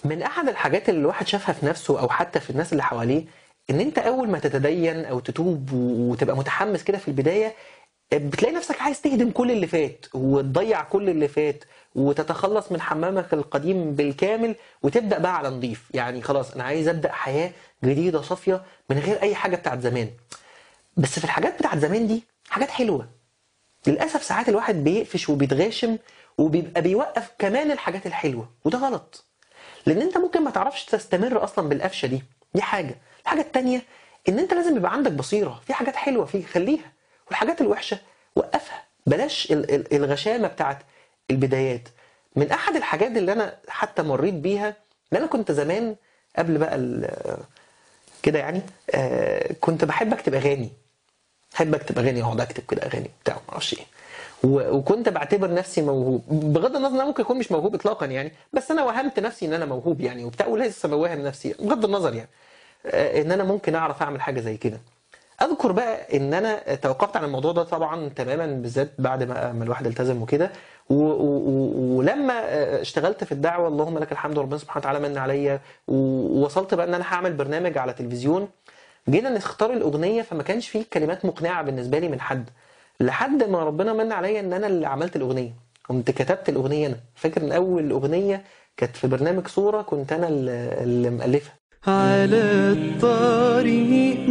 من احد الحاجات اللي الواحد شافها في نفسه او حتى في الناس اللي حواليه ان انت اول ما تتدين او تتوب و- وتبقى متحمس كده في البدايه بتلاقي نفسك عايز تهدم كل اللي فات وتضيع كل اللي فات وتتخلص من حمامك القديم بالكامل وتبدا بقى على نضيف يعني خلاص انا عايز ابدا حياه جديده صافيه من غير اي حاجه بتاعت زمان بس في الحاجات بتاعت زمان دي حاجات حلوه للاسف ساعات الواحد بيقفش وبيتغاشم وبيبقى بيوقف كمان الحاجات الحلوه وده غلط لان انت ممكن ما تعرفش تستمر اصلا بالقفشه دي دي حاجه الحاجه التانيه ان انت لازم يبقى عندك بصيره في حاجات حلوه فيه خليها والحاجات الوحشه وقفها بلاش ال- ال- الغشامه بتاعت البدايات من احد الحاجات اللي انا حتى مريت بيها ان انا كنت زمان قبل بقى ال- كده يعني آه، كنت بحب اكتب اغاني احب اكتب اغاني اقعد اكتب كده اغاني بتاع ما اعرفش ايه و- وكنت بعتبر نفسي موهوب بغض النظر ان انا ممكن اكون مش موهوب اطلاقا يعني بس انا وهمت نفسي ان انا موهوب يعني وبتاع ولسه بوهم نفسي بغض النظر يعني آه، ان انا ممكن اعرف اعمل حاجه زي كده اذكر بقى ان انا توقفت عن الموضوع ده طبعا تماما بالذات بعد ما ما الواحد التزم وكده و- و- و- ولما آه، اشتغلت في الدعوه اللهم لك الحمد وربنا سبحانه وتعالى من عليا و- ووصلت بقى ان انا هعمل برنامج على تلفزيون جينا نختار الاغنيه فما كانش فيه كلمات مقنعه بالنسبه لي من حد لحد ما ربنا من عليا ان انا اللي عملت الاغنيه قمت كتبت الاغنيه انا فاكر ان اول اغنيه كانت في برنامج صوره كنت انا اللي اللي مؤلفها على الطريق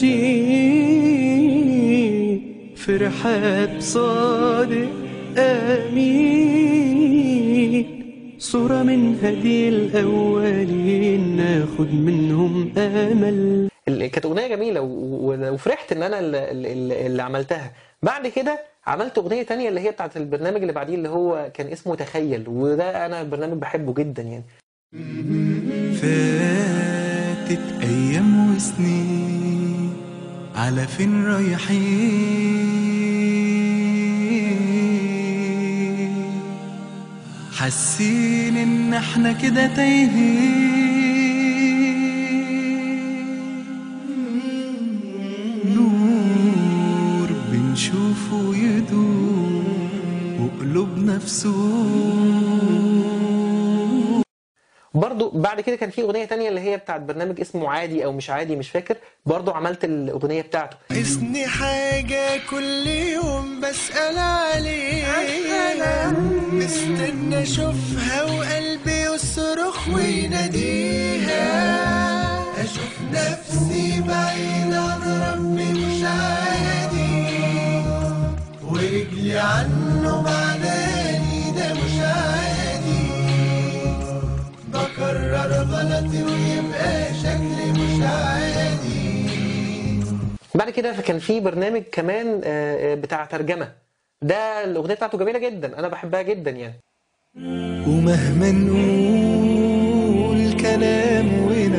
ماشي في رحاب صادق آمين صورة من هدي الأولين ناخد منهم أمل ال- كانت اغنيه جميله و- و- وفرحت ان انا اللي, اللي اللي عملتها بعد كده عملت اغنيه تانية اللي هي بتاعت البرنامج اللي بعديه اللي هو كان اسمه تخيل وده انا برنامج بحبه جدا يعني فاتت أيام وسنين على فين رايحين حاسين إن احنا كده تايهين نور بنشوفه يدور وقلوبنا في سور برضو بعد كده كان في اغنيه تانية اللي هي بتاعت برنامج اسمه عادي او مش عادي مش فاكر برضو عملت الاغنيه بتاعته اسني حاجة كل يوم بسأل عليها مستنى اشوفها وقلبي يصرخ ويناديها اشوف نفسي بعيد عن ربي مش عادي ورجلي عنه بعداني ده مش عادي بكرر غلطي ويبقى شكلي مش عادي بعد كده كان في برنامج كمان آه، آه، بتاع ترجمه ده الاغنيه بتاعته جميله جدا انا بحبها جدا يعني ومهما نقول كلام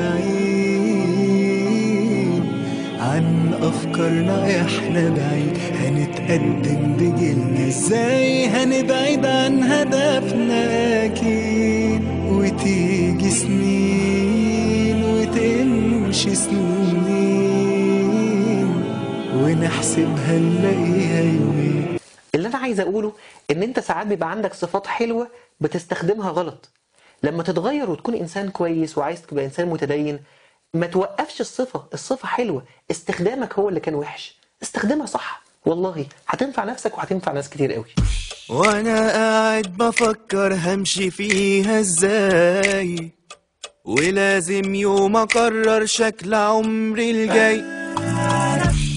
ونعيد عن أفكارنا إحنا بعيد هنتقدم بجيلنا إزاي هنبعد عن هدفنا أكيد وتيجي سنين وتمشي سنين ونحسبها نلاقيها يومين اللي انا عايز اقوله ان انت ساعات بيبقى عندك صفات حلوه بتستخدمها غلط لما تتغير وتكون انسان كويس وعايز تبقى انسان متدين ما توقفش الصفه الصفه حلوه استخدامك هو اللي كان وحش استخدمها صح والله هتنفع نفسك وهتنفع ناس كتير قوي وانا قاعد بفكر همشي فيها ازاي ولازم يوم اقرر شكل عمري الجاي